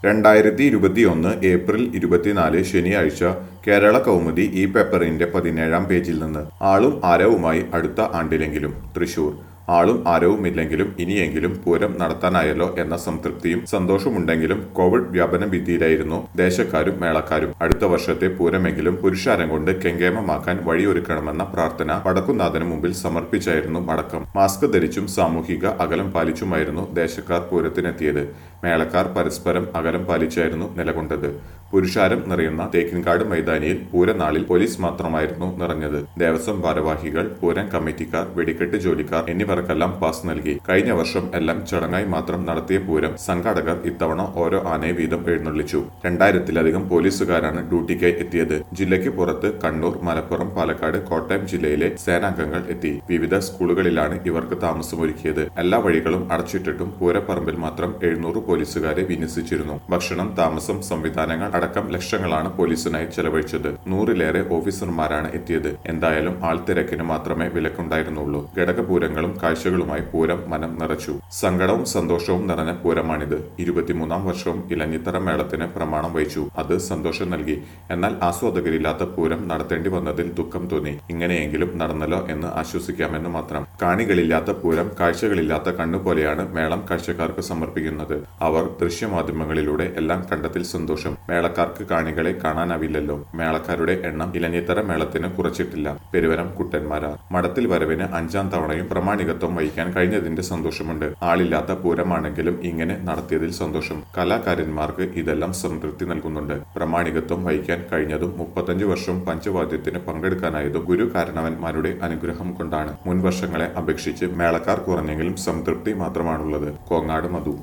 രണ്ടായിരത്തി ഇരുപത്തിയൊന്ന് ഏപ്രിൽ ഇരുപത്തിനാല് ശനിയാഴ്ച കേരള കൗമുദി ഈ പേപ്പറിന്റെ പതിനേഴാം പേജിൽ നിന്ന് ആളും ആരവുമായി അടുത്ത ആണ്ടിലെങ്കിലും തൃശൂർ ആളും ആരവുമില്ലെങ്കിലും ഇനിയെങ്കിലും പൂരം നടത്താനായല്ലോ എന്ന സംതൃപ്തിയും സന്തോഷമുണ്ടെങ്കിലും കോവിഡ് വ്യാപന ഭീതിയിലായിരുന്നു ദേശക്കാരും മേളക്കാരും അടുത്ത വർഷത്തെ പൂരമെങ്കിലും പുരുഷാരം കൊണ്ട് കെങ്കേമമാക്കാൻ വഴിയൊരുക്കണമെന്ന പ്രാർത്ഥന വടക്കുന്നാഥന് മുമ്പിൽ സമർപ്പിച്ചായിരുന്നു മടക്കം മാസ്ക് ധരിച്ചും സാമൂഹിക അകലം പാലിച്ചുമായിരുന്നു ദേശക്കാർ പൂരത്തിനെത്തിയത് മേളക്കാർ പരസ്പരം അകലം പാലിച്ചായിരുന്നു നിലകൊണ്ടത് പുരുഷാരം നിറയുന്ന തേക്കിൻകാട് മൈതാനിയിൽ പൂരനാളിൽ പോലീസ് മാത്രമായിരുന്നു നിറഞ്ഞത് ദേവസ്വം ഭാരവാഹികൾ പൂരം കമ്മിറ്റിക്കാർ വെടിക്കെട്ട് ജോലിക്കാർ എന്നിവർക്കെല്ലാം പാസ് നൽകി കഴിഞ്ഞ വർഷം എല്ലാം ചടങ്ങായി മാത്രം നടത്തിയ പൂരം സംഘാടകർ ഇത്തവണ ഓരോ ആനയെ വീതം എഴുന്നള്ളിച്ചു രണ്ടായിരത്തിലധികം പോലീസുകാരാണ് ഡ്യൂട്ടിക്കായി എത്തിയത് ജില്ലയ്ക്ക് പുറത്ത് കണ്ണൂർ മലപ്പുറം പാലക്കാട് കോട്ടയം ജില്ലയിലെ സേനാംഗങ്ങൾ എത്തി വിവിധ സ്കൂളുകളിലാണ് ഇവർക്ക് താമസമൊരുക്കിയത് എല്ലാ വഴികളും അടച്ചിട്ടിട്ടും പൂരപ്പറമ്പിൽ മാത്രം എഴുന്നൂറ് പോലീസുകാരെ വിന്യസിച്ചിരുന്നു ഭക്ഷണം താമസം സംവിധാനങ്ങൾ അടക്കം ലക്ഷങ്ങളാണ് പോലീസിനായി ചെലവഴിച്ചത് നൂറിലേറെ ഓഫീസർമാരാണ് എത്തിയത് എന്തായാലും ആൾത്തിരക്കിന് മാത്രമേ വിലക്കുണ്ടായിരുന്നുള്ളൂ ഘടകപൂരങ്ങളും കാഴ്ചകളുമായി പൂരം മനം നിറച്ചു സങ്കടവും സന്തോഷവും നിറഞ്ഞ പൂരമാണിത് ഇരുപത്തിമൂന്നാം വർഷവും ഇലഞ്ഞിത്തറ മേളത്തിന് പ്രമാണം വഹിച്ചു അത് സന്തോഷം നൽകി എന്നാൽ ആസ്വാദകരില്ലാത്ത പൂരം നടത്തേണ്ടി വന്നതിൽ ദുഃഖം തോന്നി ഇങ്ങനെയെങ്കിലും നടന്നല്ലോ എന്ന് ആശ്വസിക്കാമെന്ന് മാത്രം കാണികളില്ലാത്ത പൂരം കാഴ്ചകളില്ലാത്ത കണ്ണുപോലെയാണ് മേളം കാഴ്ചക്കാർക്ക് സമർപ്പിക്കുന്നത് അവർ ദൃശ്യമാധ്യമങ്ങളിലൂടെ എല്ലാം കണ്ടതിൽ സന്തോഷം മേളക്കാർക്ക് കാണികളെ കാണാനാവില്ലല്ലോ മേളക്കാരുടെ എണ്ണം ഇലഞ്ഞിത്തറ മേളത്തിന് കുറച്ചിട്ടില്ല പെരുവരം കുട്ടന്മാരാ മഠത്തിൽ വരവിന് അഞ്ചാം തവണയും പ്രമാണികത്വം വഹിക്കാൻ കഴിഞ്ഞതിന്റെ സന്തോഷമുണ്ട് ആളില്ലാത്ത പൂരമാണെങ്കിലും ഇങ്ങനെ നടത്തിയതിൽ സന്തോഷം കലാകാരന്മാർക്ക് ഇതെല്ലാം സംതൃപ്തി നൽകുന്നുണ്ട് പ്രമാണികത്വം വഹിക്കാൻ കഴിഞ്ഞതും മുപ്പത്തഞ്ചു വർഷം പഞ്ചവാദ്യത്തിന് പങ്കെടുക്കാനായതും ഗുരു കാരണവന്മാരുടെ അനുഗ്രഹം കൊണ്ടാണ് മുൻ വർഷങ്ങളെ അപേക്ഷിച്ച് മേളക്കാർ കുറഞ്ഞെങ്കിലും സംതൃപ്തി മാത്രമാണുള്ളത് കോങ്ങാട് മധു